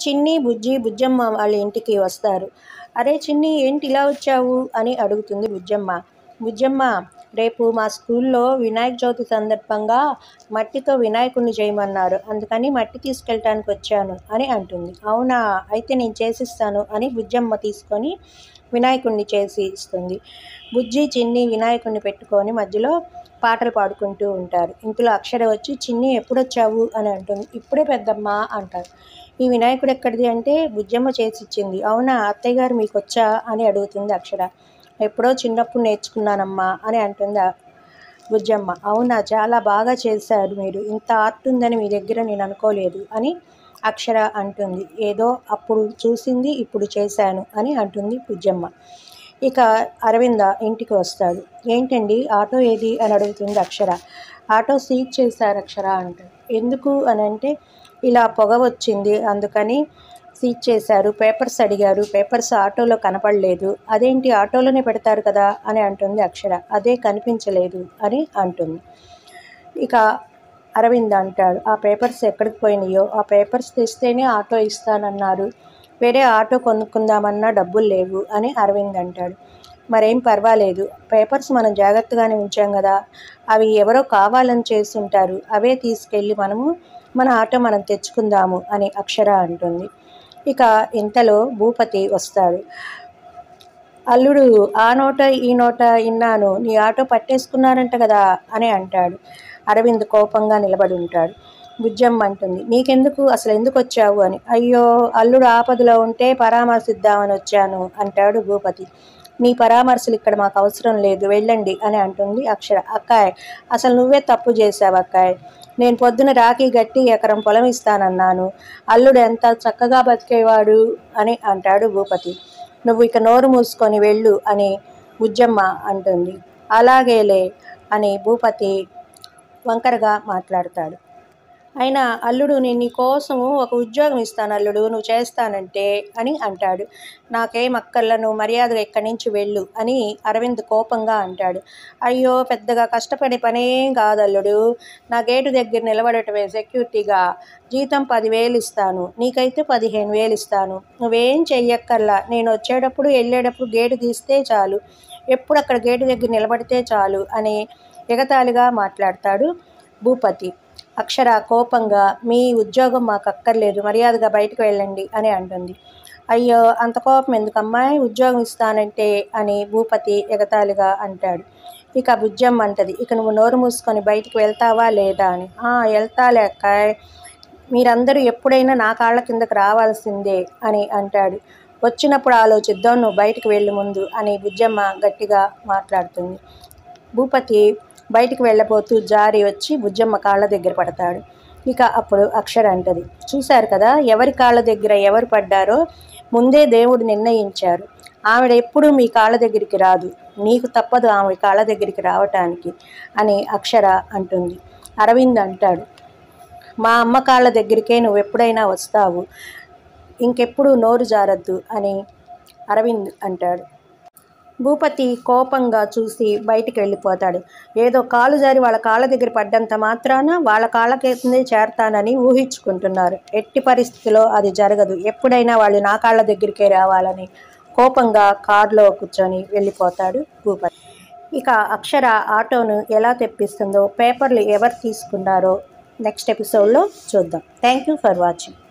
చిన్ని బుజ్జి బుజ్జమ్మ వాళ్ళ ఇంటికి వస్తారు అరే చిన్ని ఏంటి ఇలా వచ్చావు అని అడుగుతుంది బుజ్జమ్మ బుజ్జమ్మ రేపు మా స్కూల్లో వినాయక చవితి సందర్భంగా మట్టితో వినాయకుడిని చేయమన్నారు అందుకని మట్టి తీసుకెళ్ళటానికి వచ్చాను అని అంటుంది అవునా అయితే నేను చేసిస్తాను అని బుజ్జమ్మ తీసుకొని వినాయకుడిని చేసి ఇస్తుంది బుజ్జి చిన్ని వినాయకుడిని పెట్టుకొని మధ్యలో పాటలు పాడుకుంటూ ఉంటారు ఇంతలో అక్షర వచ్చి చిన్ని ఎప్పుడు వచ్చావు అని అంటుంది ఇప్పుడే పెద్దమ్మ అంటారు ఈ వినాయకుడు ఎక్కడిది అంటే బుజ్జమ్మ చేసి ఇచ్చింది అవునా అత్తయ్య గారు మీకు వచ్చా అని అడుగుతుంది అక్షర ఎప్పుడో చిన్నప్పుడు నేర్చుకున్నానమ్మా అని అంటుంది ఆ బుజ్జమ్మ అవునా చాలా బాగా చేశారు మీరు ఇంత ఆర్ట్ ఉందని మీ దగ్గర నేను అనుకోలేదు అని అక్షర అంటుంది ఏదో అప్పుడు చూసింది ఇప్పుడు చేశాను అని అంటుంది బుజ్జమ్మ ఇక అరవింద ఇంటికి వస్తాడు ఏంటండి ఆటో ఏది అని అడుగుతుంది అక్షర ఆటో సీట్ చేశారు అక్షర అంటాడు ఎందుకు అని అంటే ఇలా పొగ వచ్చింది అందుకని సీట్ చేశారు పేపర్స్ అడిగారు పేపర్స్ ఆటోలో కనపడలేదు అదేంటి ఆటోలోనే పెడతారు కదా అని అంటుంది అక్షర అదే కనిపించలేదు అని అంటుంది ఇక అరవింద్ అంటాడు ఆ పేపర్స్ ఎక్కడికి పోయినాయో ఆ పేపర్స్ తెస్తేనే ఆటో ఇస్తానన్నారు వేరే ఆటో కొనుక్కుందామన్నా డబ్బులు లేవు అని అరవింద్ అంటాడు మరేం పర్వాలేదు పేపర్స్ మనం జాగ్రత్తగానే ఉంచాం కదా అవి ఎవరో కావాలని చేస్తుంటారు అవే తీసుకెళ్ళి మనము మన ఆటో మనం తెచ్చుకుందాము అని అక్షర అంటుంది ఇక ఇంతలో భూపతి వస్తాడు అల్లుడు ఆ నోట ఈ నోట ఇన్నాను నీ ఆటో పట్టేసుకున్నారంట కదా అని అంటాడు అరవింద్ కోపంగా నిలబడి ఉంటాడు బుజ్జమ్మ అంటుంది నీకెందుకు అసలు ఎందుకు వచ్చావు అని అయ్యో అల్లుడు ఆపదలో ఉంటే పరామర్శిద్దామని వచ్చాను అంటాడు భూపతి నీ పరామర్శలు ఇక్కడ మాకు అవసరం లేదు వెళ్ళండి అని అంటుంది అక్షర అక్కాయ్ అసలు నువ్వే తప్పు చేసావు అక్కాయ్ నేను పొద్దున రాఖీ గట్టి ఎకరం పొలం ఇస్తానన్నాను అల్లుడు ఎంత చక్కగా బతికేవాడు అని అంటాడు భూపతి నువ్వు ఇక నోరు మూసుకొని వెళ్ళు అని బుజ్జమ్మ అంటుంది అలాగేలే అని భూపతి వంకరగా మాట్లాడతాడు అయినా అల్లుడు నేను నీ కోసము ఒక ఉద్యోగం ఇస్తాను అల్లుడు నువ్వు చేస్తానంటే అని అంటాడు నాకేం అక్కర్ల నువ్వు మర్యాదగా ఇక్కడి నుంచి వెళ్ళు అని అరవింద్ కోపంగా అంటాడు అయ్యో పెద్దగా కష్టపడే పనేం కాదు అల్లుడు నా గేటు దగ్గర నిలబడటమే సెక్యూరిటీగా జీతం పదివేలు ఇస్తాను నీకైతే పదిహేను వేలు ఇస్తాను నువ్వేం చెయ్యక్కర్లా నేను వచ్చేటప్పుడు వెళ్ళేటప్పుడు గేటు తీస్తే చాలు ఎప్పుడు అక్కడ గేటు దగ్గర నిలబడితే చాలు అని ఎగతాళిగా మాట్లాడతాడు భూపతి అక్షర కోపంగా మీ ఉద్యోగం మాకు అక్కర్లేదు మర్యాదగా బయటకు వెళ్ళండి అని అంటుంది అయ్యో అంత కోపం ఎందుకు అమ్మాయి ఉద్యోగం ఇస్తానంటే అని భూపతి ఎగతాళిగా అంటాడు ఇక బుజ్జమ్మ అంటది ఇక నువ్వు నోరు మూసుకొని బయటికి వెళ్తావా లేదా అని "ఆ, వెళ్తాలే అక్కాయ్ మీరందరూ ఎప్పుడైనా నా కాళ్ళ కిందకు రావాల్సిందే అని అంటాడు వచ్చినప్పుడు ఆలోచిద్దాం నువ్వు బయటికి వెళ్ళి ముందు అని బుజ్జమ్మ గట్టిగా మాట్లాడుతుంది భూపతి బయటికి వెళ్ళబోతూ జారి వచ్చి బుజ్జమ్మ కాళ్ళ దగ్గర పడతాడు ఇక అప్పుడు అక్షర అంటది చూశారు కదా ఎవరి కాళ్ళ దగ్గర ఎవరు పడ్డారో ముందే దేవుడు నిర్ణయించారు ఆవిడ ఎప్పుడూ మీ కాళ్ళ దగ్గరికి రాదు నీకు తప్పదు ఆమె కాళ్ళ దగ్గరికి రావటానికి అని అక్షర అంటుంది అరవింద్ అంటాడు మా అమ్మ కాళ్ళ దగ్గరికే నువ్వు ఎప్పుడైనా వస్తావు ఇంకెప్పుడు నోరు జారద్దు అని అరవింద్ అంటాడు భూపతి కోపంగా చూసి బయటికి వెళ్ళిపోతాడు ఏదో కాలు జారి వాళ్ళ కాళ్ళ దగ్గర పడ్డంత మాత్రాన వాళ్ళ కాళ్ళ కిందే చేరతానని ఊహించుకుంటున్నారు ఎట్టి పరిస్థితిలో అది జరగదు ఎప్పుడైనా వాళ్ళు నా కాళ్ళ దగ్గరికే రావాలని కోపంగా కారులో కూర్చొని వెళ్ళిపోతాడు భూపతి ఇక అక్షర ఆటోను ఎలా తెప్పిస్తుందో పేపర్లు ఎవరు తీసుకున్నారో నెక్స్ట్ ఎపిసోడ్లో చూద్దాం థ్యాంక్ యూ ఫర్ వాచింగ్